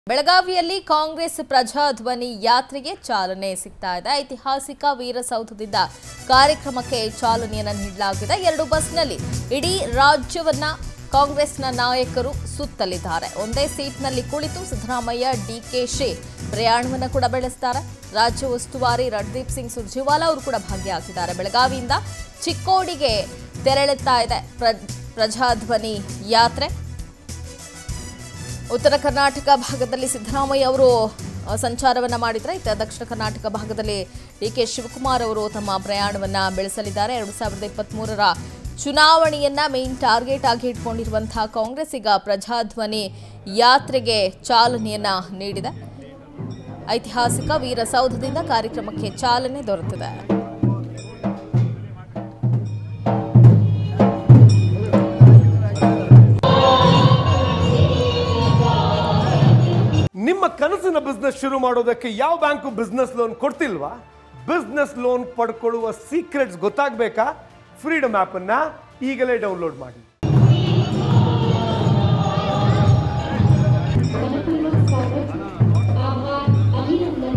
ಬೆಳಗಾವಿಯಲ್ಲಿ ಕಾಂಗ್ರೆಸ್ ಪ್ರಜಾಧ್ವನಿ ಯಾತ್ರೆಗೆ ಚಾಲನೆ ಸಿಗ್ತಾ ಇದೆ ಐತಿಹಾಸಿಕ ವೀರಸೌಧದಿಂದ ಕಾರ್ಯಕ್ರಮಕ್ಕೆ ಚಾಲನೆಯನ್ನು ನೀಡಲಾಗಿದೆ ಎರಡು ಬಸ್ನಲ್ಲಿ ಇಡೀ ರಾಜ್ಯವನ್ನ ಕಾಂಗ್ರೆಸ್ನ ನಾಯಕರು ಸುತ್ತಲಿದ್ದಾರೆ ಒಂದೇ ಸೀಟ್ನಲ್ಲಿ ಕುಳಿತು ಸಿದ್ದರಾಮಯ್ಯ ಡಿಕೆಶಿ ಪ್ರಯಾಣವನ್ನು ಕೂಡ ಬೆಳೆಸ್ತಾರೆ ರಾಜ್ಯ ಉಸ್ತುವಾರಿ ರಣದೀಪ್ ಸಿಂಗ್ ಸುರ್ಜೇವಾಲಾ ಅವರು ಕೂಡ ಭಾಗಿಯಾಗಿದ್ದಾರೆ ಬೆಳಗಾವಿಯಿಂದ ಚಿಕ್ಕೋಡಿಗೆ ತೆರಳುತ್ತಾ ಇದೆ ಪ್ರ ಪ್ರಜಾಧ್ವನಿ ಯಾತ್ರೆ ಉತ್ತರ ಕರ್ನಾಟಕ ಭಾಗದಲ್ಲಿ ಸಿದ್ದರಾಮಯ್ಯ ಅವರು ಅ, ಸಂಚಾರವನ್ನ ಮಾಡಿದ್ರೆ ಇತ್ತ ದಕ್ಷಿಣ ಕರ್ನಾಟಕ ಭಾಗದಲ್ಲಿ ಡಿ ಕೆ ಶಿವಕುಮಾರ್ ಅವರು ತಮ್ಮ ಪ್ರಯಾಣವನ್ನ ಬೆಳೆಸಲಿದ್ದಾರೆ ಎರಡು ಸಾವಿರದ ಇಪ್ಪತ್ಮೂರರ ಚುನಾವಣೆಯನ್ನ ಮೇನ್ ಟಾರ್ಗೆಟ್ ಆಗಿ ಇಟ್ಕೊಂಡಿರುವಂತಹ ಕಾಂಗ್ರೆಸ್ ಈಗ ಪ್ರಜಾಧ್ವನಿ ಯಾತ್ರೆಗೆ ಚಾಲನೆಯನ್ನ ನೀಡಿದೆ ಐತಿಹಾಸಿಕ ವೀರಸೌಧದಿಂದ ಕಾರ್ಯಕ್ರಮಕ್ಕೆ ಚಾಲನೆ ದೊರೆತಿದೆ ನಿಮ್ಮ ಕನಸಿನ ಬಿಸ್ನೆಸ್ ಶುರು ಮಾಡೋದಕ್ಕೆ ಯಾವ ಬ್ಯಾಂಕು ಬಿಸ್ನೆಸ್ ಲೋನ್ ಕೊಡ್ತಿಲ್ವಾ ಬಿಸ್ನೆಸ್ ಲೋನ್ ಪಡ್ಕೊಳ್ಳುವ ಸೀಕ್ರೆಟ್ಸ್ ಗೊತ್ತಾಗಬೇಕಾ ಫ್ರೀಡಮ್ ಆ್ಯಪನ್ನು ಈಗಲೇ ಡೌನ್ಲೋಡ್ ಮಾಡಿ मनपूर्वक स्वागत आभार अभिनंदन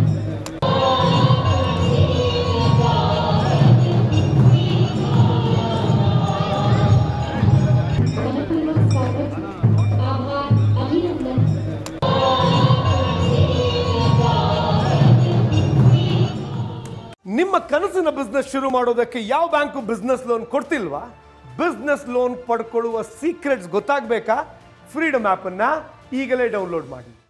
मनपूर्वक स्वागत आभार अभिनंदन ನಿಮ್ಮ ಕನಸಿನ ಬಿಸ್ನೆಸ್ ಶುರು ಮಾಡೋದಕ್ಕೆ ಯಾವ ಬ್ಯಾಂಕು ಬಿಸ್ನೆಸ್ ಲೋನ್ ಕೊಡ್ತಿಲ್ವಾ ಬಿಸ್ನೆಸ್ ಲೋನ್ ಪಡ್ಕೊಳ್ಳುವ ಸೀಕ್ರೆಟ್ಸ್ ಗೊತ್ತಾಗಬೇಕಾ ಫ್ರೀಡಮ್ ಆ್ಯಪನ್ನು ಈಗಲೇ ಡೌನ್ಲೋಡ್ ಮಾಡಿ